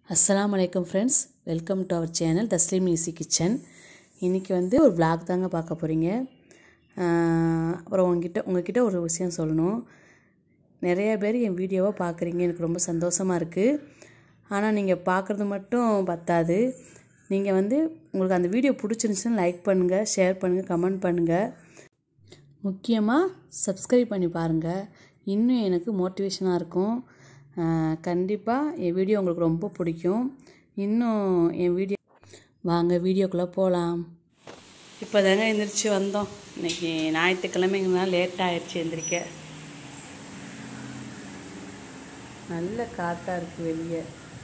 அஸ்ஸலாமு அலைக்கும் friends welcome to our channel Tasleem easy kitchen இன்றைக்கி வந்து ஒரு vlog தாங்க பார்க்க போகிறீங்க அப்புறம் உங்ககிட்ட உங்ககிட்ட ஒரு விஷயம் சொல்லணும் நிறைய பேர் என் வீடியோவை பார்க்குறீங்க எனக்கு ரொம்ப சந்தோஷமாக இருக்குது ஆனால் நீங்கள் பார்க்குறது மட்டும் பத்தாது நீங்கள் வந்து உங்களுக்கு அந்த வீடியோ பிடிச்சிருந்துச்சுன்னு லைக் பண்ணுங்கள் ஷேர் பண்ணுங்கள் கமெண்ட் பண்ணுங்கள் முக்கியமாக சப்ஸ்கிரைப் பண்ணி பாருங்கள் இன்னும் எனக்கு மோட்டிவேஷனாக இருக்கும் கண்டிப்பாக என் வீடியோ உங்களுக்கு ரொம்ப பிடிக்கும் இன்னும் என் வீடியோ வாங்க வீடியோக்குள்ளே போகலாம் இப்போ தாங்க எந்திரிச்சு வந்தோம் இன்னைக்கு ஞாயிற்றுக்கிழமைங்கனால லேட் ஆயிடுச்சு எந்திரிக்க நல்ல காற்றா இருக்கு வெளியே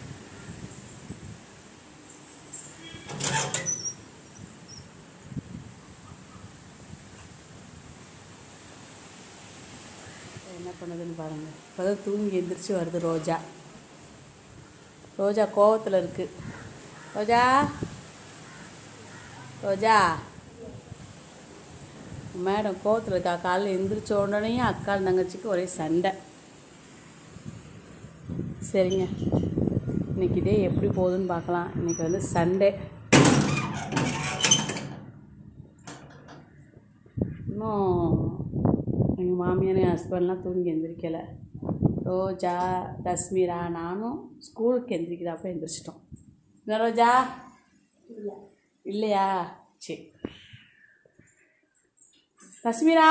என்ன பண்ணுதுன்னு பாருங்க இப்போதான் தூங்கி எந்திரிச்சு வருது ரோஜா ரோஜா கோவத்தில் இருக்கு ரோஜா ரோஜா மேடம் கோவத்தில் இருக்கா காலையில் எந்திரிச்ச உடனே அக்கால் தங்கச்சிக்கு ஒரே சண்டை சரிங்க இன்னைக்கு டே எப்படி போகுதுன்னு பார்க்கலாம் இன்னைக்கு வந்து சண்டே இன்னும் எங்கள் மாமியார் என் ஹஸ்பண்ட்லாம் தூங்கி எந்திரிக்கலை ரோஜா தஸ்மீரா நானும் ஸ்கூலுக்கு எந்திரிக்கிறப்ப எந்திரிச்சிட்டோம் என்ன ரோஜா இல்லையா சரி தஸ்மீரா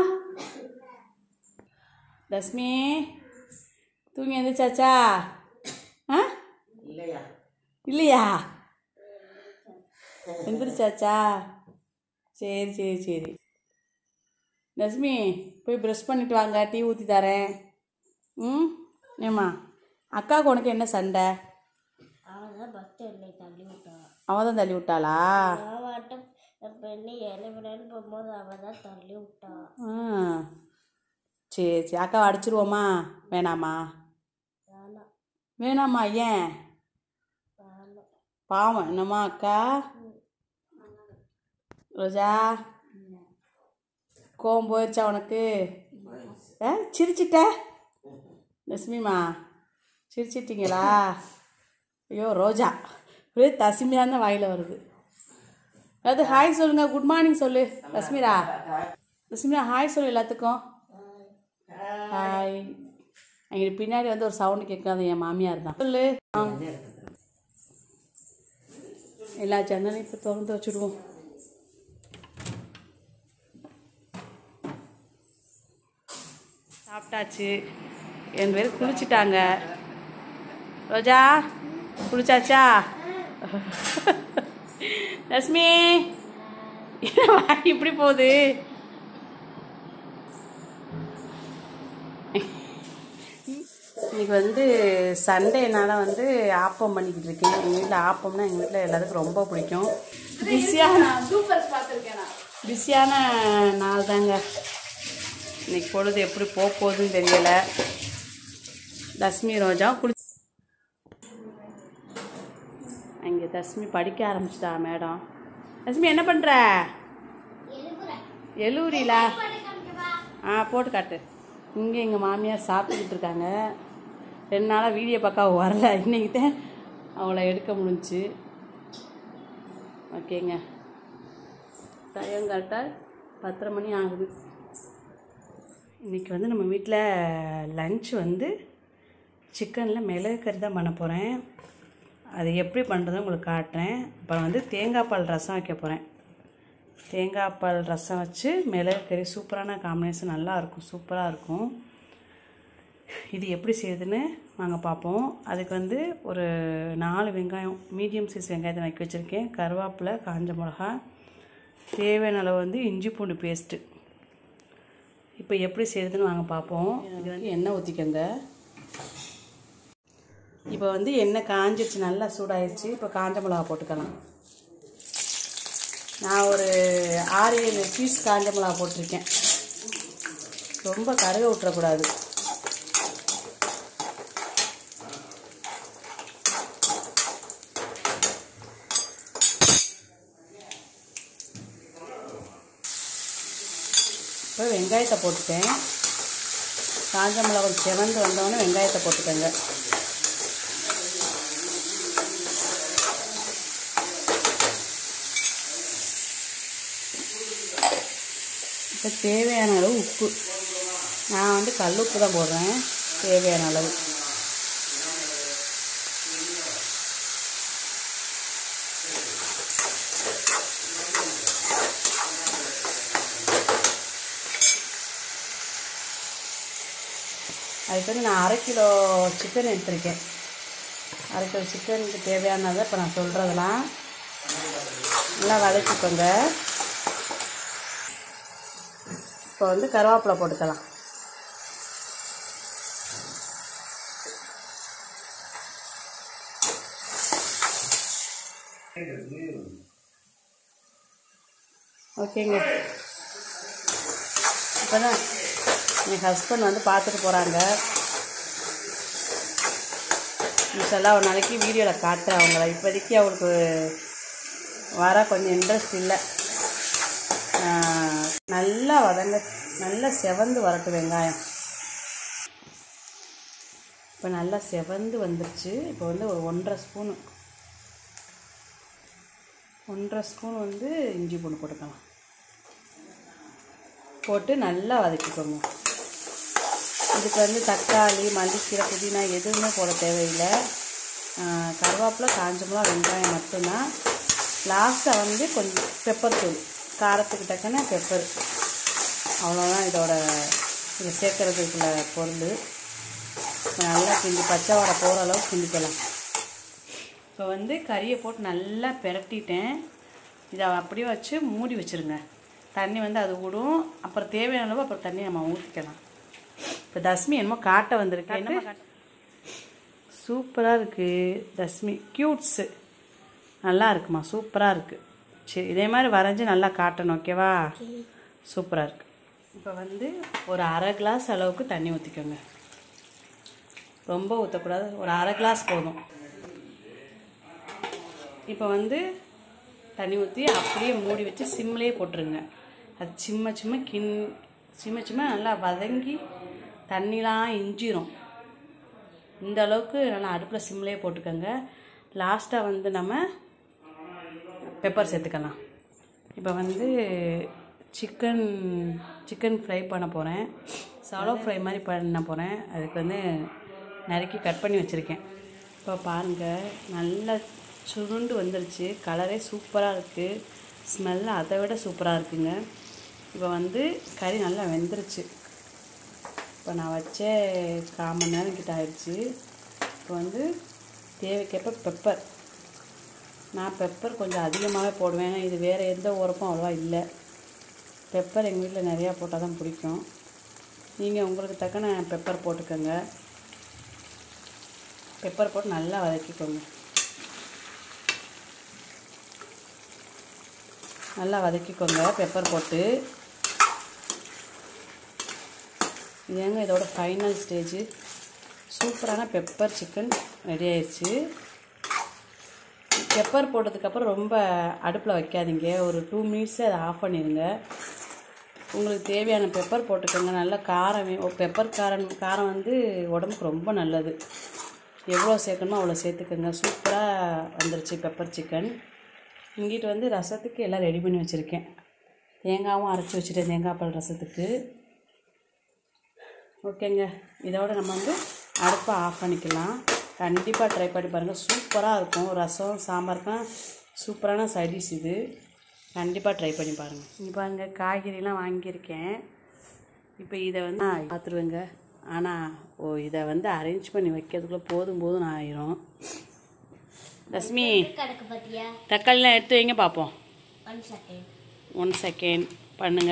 தஸ்மி தூங்கி எந்திரிச்சாச்சா ஆ இல்லையா இல்லையா எந்திரிச்சாச்சா சரி சரி சரி லட்சுமி போய் ப்ரஷ் பண்ணிட்டு வாங்க டீ ஊற்றி தரேன் ம் ஏம்மா அக்காவுக்கு உனக்கு என்ன சண்டை அவன் தான் பஸ் என்னை தள்ளி விட்டான் அவள் தான் தள்ளி விட்டாளா நான் மட்டும் என் பெண்ணு எழுவிடன்னு போகும்போது அவன் தான் தள்ளி விட்டான் ஆ சரி சரி அக்காவை அடிச்சிருவோமா வேணாமா வேணாம் வேணாமா ஏன் வேணாம் பாவம் என்னம்மா அக்கா ரோஜா கோவம் போயிடுச்சா உனக்கு ஆ சிரிச்சிட்ட லட்சுமிமா சிரிச்சிட்டிங்களா ஐயோ ரோஜா ஒரே தசிமையாக தான் வாயில் வருது அது ஹாய் சொல்லுங்க குட் மார்னிங் சொல்லு லட்சுமிரா லட்சுமிரா ஹாய் சொல்லு எல்லாத்துக்கும் ஹாய் அங்கே பின்னாடி வந்து ஒரு சவுண்டு கேட்காது என் மாமியார் தான் சொல்லு ஆ. எல்லா ஜன்னலையும் இப்போ திறந்து வச்சுடுவோம் சாப்பிட்டாச்சு என் பேர் குளிச்சிட்டாங்க ரோஜா குளிச்சாச்சா லட்சுமி என்ன வாய் இப்படி போகுது இன்னைக்கு வந்து சண்டேனால வந்து ஆப்பம் பண்ணிக்கிட்டு இருக்கேன் எங்கள் வீட்டில் ஆப்பம்னா எங்கள் வீட்டில் எல்லாத்துக்கும் ரொம்ப பிடிக்கும் பிஸியான பிஸியான நாள் தாங்க இன்னைக்கு பொழுது எப்படி போக போகுதுன்னு தெரியல தஸ்மி ரோஜா குளி அங்கே தஸ்மி படிக்க ஆரம்பிச்சிட்டா மேடம் தஸ்மி என்ன பண்ணுற எழுவுறீலா ஆ போட்டு காட்டு இங்கே எங்கள் மாமியார் சாப்பிட்டுக்கிட்டு இருக்காங்க ரெண்டு நாளாக வீடியோ பார்க்க அவ வரல இன்னைக்கு தான் அவளை எடுக்க முடிஞ்சுச்சு ஓகேங்க டைம் கரெக்டாக பத்தரை மணி ஆகுது இன்றைக்கி வந்து நம்ம வீட்டில் லஞ்ச் வந்து சிக்கனில் மிளகு கறி தான் பண்ண போகிறேன் அது எப்படி பண்ணுறதுன்னு உங்களுக்கு காட்டுறேன் அப்புறம் வந்து தேங்காய் பால் ரசம் வைக்க போகிறேன் தேங்காய் பால் ரசம் வச்சு மிளகு கறி சூப்பரான காம்பினேஷன் நல்லா இருக்கும் சூப்பராக இருக்கும் இது எப்படி செய்யுதுன்னு வாங்க பார்ப்போம் அதுக்கு வந்து ஒரு நாலு வெங்காயம் மீடியம் சைஸ் வெங்காயத்தை நக்கி வச்சுருக்கேன் கருவேப்பிலை காஞ்ச மிளகா தேவையான அளவு வந்து இஞ்சி பூண்டு பேஸ்ட்டு இப்போ எப்படி செய்யுதுன்னு வாங்க பார்ப்போம் இது வந்து எண்ணெய் ஊற்றிக்கோங்க இப்போ வந்து எண்ணெய் காஞ்சிருச்சு நல்லா சூடாயிருச்சு இப்போ காஞ்ச மிளகா போட்டுக்கலாம் நான் ஒரு ஆறு ஏழு பீஸ் காஞ்ச மிளகா போட்டிருக்கேன் ரொம்ப கருக விட்டுறக்கூடாது இப்போ வெங்காயத்தை போட்டுட்டேன் காஞ்ச மிளகா கொஞ்சம் செவந்து வந்தோடனே வெங்காயத்தை போட்டுக்கோங்க இப்போ தேவையான அளவு உப்பு நான் வந்து கல் உப்பு தான் போடுறேன் தேவையான அளவு அதுக்கு வந்து நான் அரை கிலோ சிக்கன் எடுத்திருக்கேன் அரை கிலோ சிக்கனுக்கு தேவையானதை இப்போ நான் சொல்கிறதெல்லாம் நல்லா வதக்கிக்கோங்க இப்போ வந்து கருவேப்பிலை போட்டுக்கலாம் ஓகேங்க இப்போ தான் என் ஹஸ்பண்ட் வந்து பார்த்துட்டு போகிறாங்க இன்ஷால்லாம் ஒரு நாளைக்கு வீடியோவில் காட்டுறேன் அவங்கள இப்போதைக்கு அவங்களுக்கு வர கொஞ்சம் இன்ட்ரெஸ்ட் இல்லை ஆஹ், நல்லா வதங்க நல்லா செவந்து வரட்டும் வெங்காயம் இப்போ நல்லா செவந்து வந்துருச்சு இப்போ வந்து ஒரு ஒன்றரை ஸ்பூனு ஒன்றரை ஸ்பூன் வந்து இஞ்சி பூண்டு போட்டுக்கலாம் போட்டு நல்லா வதக்கிக்கோங்க இதுக்கு வந்து தக்காளி மல்லிக்கீரை புதினா எதுவுமே போட தேவையில்லை ஆஹ் கருவேப்பிலை காஞ்ச மிளகா வெங்காயம் மட்டும்தான் லாஸ்ட்டாக வந்து கொஞ்சம் பெப்பர் தூள் காரத்துக்கு தக்கன பெப்பர் அவ்வளோதான் இதோட இது சேர்க்கறதுக்குள்ள பொருள் நல்லா கிண்டி பச்சை வடை போகிற அளவுக்கு கிண்டிக்கலாம் இப்போ வந்து கறியை போட்டு நல்லா பிரட்டிட்டேன் இதை அப்படியே வச்சு மூடி வச்சுருங்க தண்ணி வந்து அது விடும் அப்புறம் தேவையான அளவு அப்புறம் தண்ணி நம்ம ஊற்றிக்கலாம் இப்போ தஸ்மி என்னமோ காட்ட வந்திருக்கு என்ன சூப்பராக இருக்குது தஸ்மி க்யூட்ஸு நல்லா இருக்குமா சூப்பராக இருக்குது சரி இதே மாதிரி வரைஞ்சி நல்லா காட்டணும் ஓகேவா சூப்பராக இருக்குது இப்போ வந்து ஒரு அரை கிளாஸ் அளவுக்கு தண்ணி ஊற்றிக்கோங்க ரொம்ப ஊற்றக்கூடாது ஒரு அரை கிளாஸ் போதும் இப்போ வந்து தண்ணி ஊற்றி அப்படியே மூடி வச்சு சிம்லேயே போட்டுருங்க அது சிம்ம சிம்ம கிண் சிம்ம சிம்ம நல்லா வதங்கி தண்ணிலாம் இஞ்சிரும் இந்த அளவுக்கு நல்லா அடுப்பில் சிம்லேயே போட்டுக்கோங்க லாஸ்ட்டாக வந்து நம்ம பெப்பர் சேர்த்துக்கலாம் இப்போ வந்து சிக்கன் சிக்கன் ஃப்ரை பண்ண போகிறேன் சாலோ ஃப்ரை மாதிரி பண்ண போகிறேன் அதுக்கு வந்து நறுக்கி கட் பண்ணி வச்சுருக்கேன் இப்போ பாருங்கள் நல்லா சுருண்டு வந்துருச்சு கலரே சூப்பராக இருக்குது ஸ்மெல்லு அதை விட சூப்பராக இருக்குங்க இப்போ வந்து கறி நல்லா வெந்துருச்சு இப்போ நான் வச்ச கால் மணி நேரம் கிட்ட ஆயிடுச்சு இப்போ வந்து தேவைக்கேற்ப பெப்பர் நான் பெப்பர் கொஞ்சம் அதிகமாகவே போடுவேன் ஏன்னா இது வேறு எந்த உரப்பும் அவ்வளோவா இல்லை பெப்பர் எங்கள் வீட்டில் நிறையா போட்டால் தான் பிடிக்கும் நீங்கள் உங்களுக்கு தக்கன பெப்பர் போட்டுக்கோங்க பெப்பர் போட்டு நல்லா வதக்கிக்கோங்க நல்லா வதக்கிக்கோங்க பெப்பர் போட்டு இதுங்க இதோட ஃபைனல் ஸ்டேஜு சூப்பரான பெப்பர் சிக்கன் ரெடி ஆயிடுச்சு பெப்பர் போட்டதுக்கப்புறம் ரொம்ப அடுப்பில் வைக்காதீங்க ஒரு டூ மினிட்ஸே அதை ஆஃப் பண்ணிடுங்க உங்களுக்கு தேவையான பெப்பர் போட்டுக்கோங்க நல்லா காரம் வே- பெப்பர் காரம் காரம் வந்து உடம்புக்கு ரொம்ப நல்லது எவ்வளோ சேர்க்கணுமோ அவ்வளோ சேர்த்துக்கோங்க சூப்பராக வந்துருச்சு பெப்பர் சிக்கன் இங்கிட்டு வந்து ரசத்துக்கு எல்லாம் ரெடி பண்ணி வச்சுருக்கேன் தேங்காவும் அரைச்சி வச்சுட்டேன் தேங்காய் பால் ரசத்துக்கு ஓகேங்க இதோட நம்ம வந்து அடுப்பை ஆஃப் பண்ணிக்கலாம் கண்டிப்பாக ட்ரை பண்ணி பாருங்கள் சூப்பராக இருக்கும் ரசம் சாம்பாருக்கும் சூப்பரான சைடிஷ் இது கண்டிப்பாக ட்ரை பண்ணி பாருங்கள் இங்கே பாருங்கள் காய்கறிலாம் வாங்கியிருக்கேன் இப்போ இதை வந்து நான் பார்த்துருவேங்க ஆனால் ஓ இதை வந்து அரேஞ்ச் பண்ணி வைக்கிறதுக்குள்ளே போதும் போதும் ஆயிரும் லக்ஷ்மி கணக்கு பார்த்தியா தக்காளிலாம் எடுத்து வைங்க பார்ப்போம் ஒன் செகண்ட் ஒன் செகண்ட் பண்ணுங்க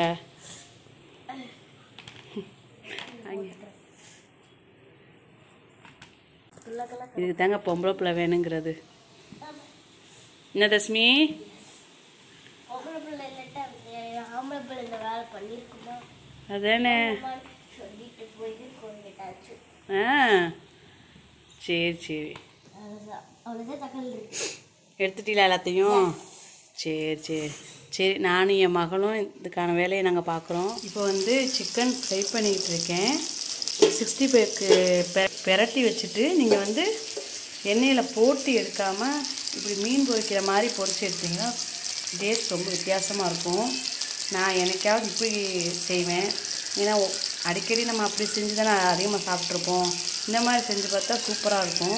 இதுக்கு தாங்க பொம்பளை பிள்ளை வேணுங்கிறது என்ன தஸ்மி பொம்பளை பிள்ளை இல்லாட்டா ஆம்பளை பிள்ளை இந்த வேலை பண்ணியிருக்குமா அதானே சொல்லிட்டு போயிட்டு கோயிட்டாச்சு ஆ சரி சரி அவ்வளோதான் அவ்வளோதான் தக்காளி இருக்கு எடுத்துட்டீங்களா எல்லாத்தையும் சரி சரி சரி நானும் என் மகளும் இதுக்கான வேலையை நாங்கள் பார்க்குறோம் இப்போ வந்து சிக்கன் ஃப்ரை பண்ணிக்கிட்டு இருக்கேன் சிக்ஸ்டி ஃபைவ்க்கு பெ பெரட்டி வச்சுட்டு நீங்கள் வந்து எண்ணெயில் போட்டு எடுக்காமல் இப்படி மீன் பொரிக்கிற மாதிரி பொரிச்சு எடுத்தீங்கன்னா டேஸ்ட் ரொம்ப வித்தியாசமாக இருக்கும் நான் எனக்காவது இப்படி செய்வேன் ஏன்னா ஒ- அடிக்கடி நம்ம அப்படி செஞ்சு தானே அதிகமாக சாப்பிட்ருப்போம் இந்த மாதிரி செஞ்சு பார்த்தா சூப்பராக இருக்கும்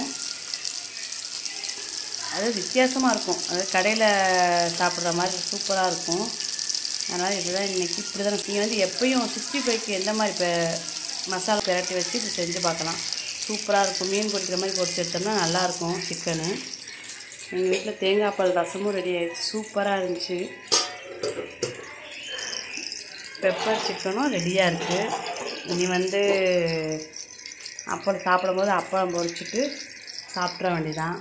அது வித்தியாசமாக இருக்கும் அது கடையில் சாப்பிட்ற மாதிரி சூப்பராக இருக்கும் அதனால் இதுதான் இன்றைக்கி இப்படி தான் நீங்கள் வந்து எப்பயும் சிக்ஸ்டி ஃபைவ்க்கு எந்த மாதிரி இப்போ மசாலா பிரட்டி வச்சு இது செஞ்சு பார்க்கலாம் சூப்பராக இருக்கும் மீன் பொரிக்கிற மாதிரி பொரிச்சு எடுத்தோம்னா நல்லாயிருக்கும் சிக்கனு எங்கள் வீட்டில் தேங்காய் பால் ரசமும் ரெடி ஆயிடுச்சு சூப்பராக இருந்துச்சு பெப்பர் சிக்கனும் ரெடியாக இருக்குது இனி வந்து அப்பளம் சாப்பிடும்போது அப்பளம் பொரிச்சிட்டு சாப்பிட்ற வேண்டியதான்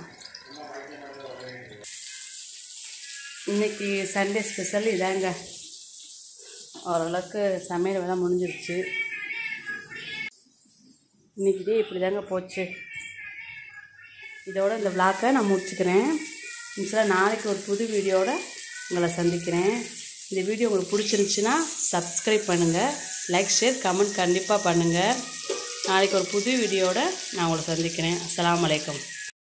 இன்னைக்கு சண்டே ஸ்பெஷல் இதாங்க ஓரளவுக்கு சமையல் வேலை முடிஞ்சிருச்சு இன்னைக்கு டே இப்படி தாங்க போச்சு இதோட இந்த விளாக்கை நான் முடிச்சுக்கிறேன் இன்ஷால்லா நாளைக்கு ஒரு புது வீடியோவோட உங்களை சந்திக்கிறேன் இந்த வீடியோ உங்களுக்கு பிடிச்சிருந்துச்சுன்னா சப்ஸ்கிரைப் பண்ணுங்கள் லைக் ஷேர் கமெண்ட் கண்டிப்பாக பண்ணுங்கள் நாளைக்கு ஒரு புது வீடியோவோட நான் உங்களை சந்திக்கிறேன் அஸ்ஸலாமு அலைக்கும்